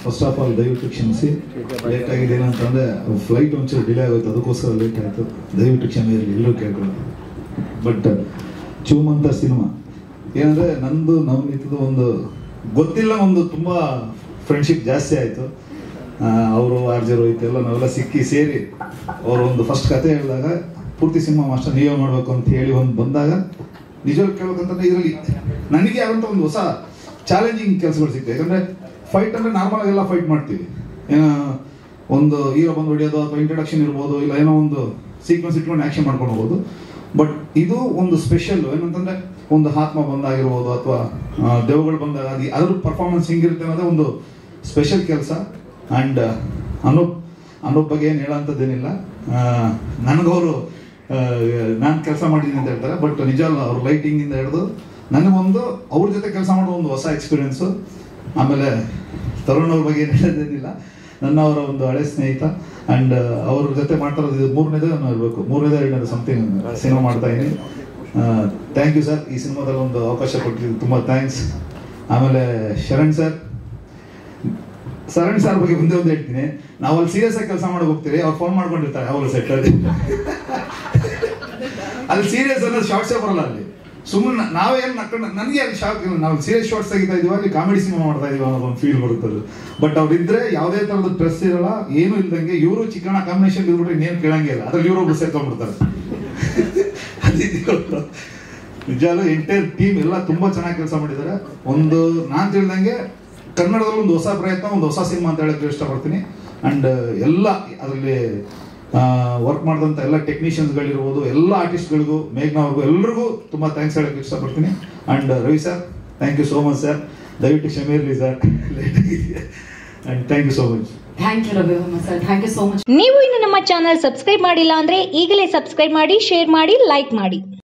First of all ದಯವಿಟ್ಟು ಕ್ಷಮಿಸಿ late ಆಗಿದೆ ಏನಂತಂದ್ರೆ ಫ್ಲೈಟ್ ಒಂಚೂರು ಡಿಲೇ ಆಗೋಯ್ತು ಅದಕ್ಕೋಸ್ಕರ ಲೇಟ್ ಆಯಿತು ದಯವಿಟ್ಟು ಕ್ಷಮೆ ಇರಲಿ ಎಲ್ಲರೂ ಕೇಳ್ಕೊಳ್ಳಿ ಬಟ್ ಚೂಮಂತ ಸಿನಿಮಾ ಏನಂದ್ರೆ ನಂದು ನವನೀತದ ಒಂದು ಗೊತ್ತಿಲ್ಲ ಒಂದು ತುಂಬಾ ಫ್ರೆಂಡ್ಶಿಪ್ ಜಾಸ್ತಿ ಆಯಿತು ಅವರು ಆರ್ ಜೆ ರೋಹಿತ್ ಎಲ್ಲ ನಾವೆಲ್ಲ ಸಿಕ್ಕಿ ಸೇರಿ ಅವರು ಒಂದು ಫಸ್ಟ್ ಕತೆ ಹೇಳಿದಾಗ ಪೂರ್ತಿ ಸಿನಿಮಾ ಮಾಸ್ಟರ್ ನೀವೇ ಮಾಡಬೇಕು ಅಂತ ಹೇಳಿ ಒಂದು ಬಂದಾಗ ನಿಜವಾಗಿ ಕೇಳ್ಬೇಕಂತಂದ್ರೆ ಇದರಲ್ಲಿ ನನಗೆ ಯಾವಂತ ಒಂದು ಹೊಸ ಚಾಲೆಂಜಿಂಗ್ ಕೆಲಸಗಳು ಸಿಗ್ತವೆ ಯಾಕಂದ್ರೆ ಫೈಟ್ ಅಂದ್ರೆ ನಾರ್ಮಲ್ ಆಗೆಲ್ಲ ಫೈಟ್ ಮಾಡ್ತೀವಿ ಏನೋ ಒಂದು ಹೀರೋ ಬಂದು ಹೊಡೆಯೋದು ಅಥವಾ ಇಂಟ್ರಡಕ್ಷನ್ ಇರ್ಬೋದು ಇಲ್ಲ ಏನೋ ಒಂದು ಸೀಕ್ವೆನ್ಸ್ ಇಟ್ಕೊಂಡು ಆಕ್ಷನ್ ಮಾಡ್ಕೊಂಡು ಹೋಗ್ಬೋದು ಬಟ್ ಇದು ಒಂದು ಸ್ಪೆಷಲ್ ಏನಂತಂದ್ರೆ ಒಂದು ಆತ್ಮ ಬಂದಾಗಿರ್ಬೋದು ಅಥವಾ ದೇವಗಳು ಬಂದಾಗ ಅದು ಅದ್ರ ಪರ್ಫಾರ್ಮೆನ್ಸ್ ಹಿಂಗಿರುತ್ತೆ ಅನ್ನೋದೇ ಒಂದು ಸ್ಪೆಷಲ್ ಕೆಲಸ ಆ್ಯಂಡ್ ಅನೂಪ್ ಅನೂಪ್ ಬಗ್ಗೆ ಏನು ಹೇಳೋಂಥದ್ದೇನಿಲ್ಲ ನನಗವರು ನಾನು ಕೆಲಸ ಮಾಡಿದ್ದೀನಿ ಅಂತ ಹೇಳ್ತಾರೆ ಬಟ್ ನಿಜ ಅಲ್ಲ ಅವ್ರ ಲೈಟಿಂಗಿಂದ ಹಿಡಿದು ನನಗೊಂದು ಅವ್ರ ಜೊತೆ ಕೆಲಸ ಮಾಡೋ ಒಂದು ಹೊಸ ಎಕ್ಸ್ಪೀರಿಯನ್ಸು ಆಮೇಲೆ ತರುಣ್ ಅವ್ರ ಬಗ್ಗೆ ಏನು ಹೇಳೋದೇನಿಲ್ಲ ನನ್ನ ಅವರ ಒಂದು ಹಳೆ ಸ್ನೇಹಿತ ಅಂಡ್ ಅವ್ರ ಜೊತೆ ಮಾಡ್ತಾ ಇರೋದು ಇದು ಮೂರನೇದೇ ನಾನು ಇರಬೇಕು ಮೂರನೇದೇ ಎರಡನೇದು ಸಮಥಿಂಗ್ ಸಿನಿಮಾ ಮಾಡ್ತಾ ಇದ್ದೀನಿ ಥ್ಯಾಂಕ್ ಯು ಸರ್ ಈ ಸಿನಿಮಾದಲ್ಲಿ ಒಂದು ಅವಕಾಶ ಕೊಟ್ಟಿದ್ದು ತುಂಬ ಥ್ಯಾಂಕ್ಸ್ ಆಮೇಲೆ ಶರಣ್ ಸರ್ ಶರಣ್ ಸರ್ ಬಗ್ಗೆ ಮುಂದೆ ಒಂದು ಹೇಳ್ತೀನಿ ನಾವು ಅಲ್ಲಿ ಸೀರಿಯಸ್ ಆಗಿ ಕೆಲಸ ಮಾಡಕ್ ಹೋಗ್ತೀವಿ ಅವ್ರು ಫೋನ್ ಮಾಡ್ಕೊಂಡಿರ್ತಾರೆ ಅವ್ರು ಸೆಟ್ ಅಲ್ಲಿ ಅಲ್ಲಿ ಸೀರಿಯಸ್ ಅನ್ನೋದು ಶಾರ್ಟ್ಸೇ ಬರಲ್ಲ ಅಲ್ಲಿ ಸುಮ್ಮನೆ ನಾವೇನು ನಕ್ಕೊಂಡು ನನಗೆ ಅಲ್ಲಿ ಶಾಕ್ ಇಲ್ಲ ನಾವು ಸೀರಿಯಸ್ ಶಾರ್ಟ್ಸ್ ತೆಗಿತಾ ಇದೀವಿ ಅಲ್ಲಿ ಕಾಮಿಡಿ ಸಿನಿಮಾ ಮಾಡ್ತಾ ಇದೀವಿ ಅನ್ನೋದು ಒಂದು ಫೀಲ್ ಬರುತ್ತದೆ ಬಟ್ ಅವ್ರಿದ್ರೆ ಯಾವುದೇ ತರದ ಪ್ರೆಸ್ ಇರಲ್ಲ ಏನು ಇಲ್ದಂಗೆ ಇವರು ಚಿಕ್ಕಣ ಕಾಂಬಿನೇಷನ್ ಇದ್ಬಿಟ್ರೆ ಇನ್ನೇನು ಕೇಳಂಗೆ ಇಲ್ಲ ಅದ್ರಲ್ಲಿ ಇವರು ಒಬ್ರು ಸೇರ್ಕೊಂಡ್ಬಿಡ್ತಾರೆ ಅದಿದೆಯಲ್ಲ. ನಿಜಾಲು ಎಂಟೈರ್ ಟೀಮ್ ಎಲ್ಲ ತುಂಬಾ ಚೆನ್ನಾಗಿ ಕೆಲಸ ಮಾಡಿದ್ದಾರೆ ಒಂದು ನಾನ್ ತಿಳಿದಂಗೆ ಕನ್ನಡದಲ್ಲಿ ಒಂದು ಹೊಸ ಪ್ರಯತ್ನ ಒಂದು ಹೊಸ ಸಿನಿಮಾ ಅಂತ ಹೇಳಕ್ಕೆ ಇಷ್ಟಪಡ್ತೀನಿ ಅಂಡ್ ಎಲ್ಲ ಅದರಲ್ಲಿ ವರ್ಕ್ ಮಾಡಿದಂಥ ಎಲ್ಲ ಟೆಕ್ನಿಷಿಯನ್ಸ್ಗಳಿರ್ಬೋದು ಎಲ್ಲ ಆರ್ಟಿಸ್ಟ್ಗಳಿಗೂ ಮೇಘ್ನಾ ಅವ್ರಿಗೂ ಎಲ್ರಿಗೂ ತುಂಬ ಥ್ಯಾಂಕ್ಸ್ ಹೇಳಕ್ಕೆ ಇಷ್ಟಪಡ್ತೀನಿ and Ravi sir thank you so much sir ದಯವಿಟ್ಟು ಕ್ಷಮೆ ಇರಲಿ ಸರ್ ಲೇಟ್ ಆಗಿದೆ and thank you so much thank you Ravi Varma sir thank you so much ನೀವು ಇನ್ನು ನಮ್ಮ ಚಾನಲ್ ಸಬ್ಸ್ಕ್ರೈಬ್ ಮಾಡಿಲ್ಲ ಅಂದ್ರೆ ಈಗಲೇ ಸಬ್ಸ್ಕ್ರೈಬ್ ಮಾಡಿ ಶೇರ್ ಮಾಡಿ ಲೈಕ್ ಮಾಡಿ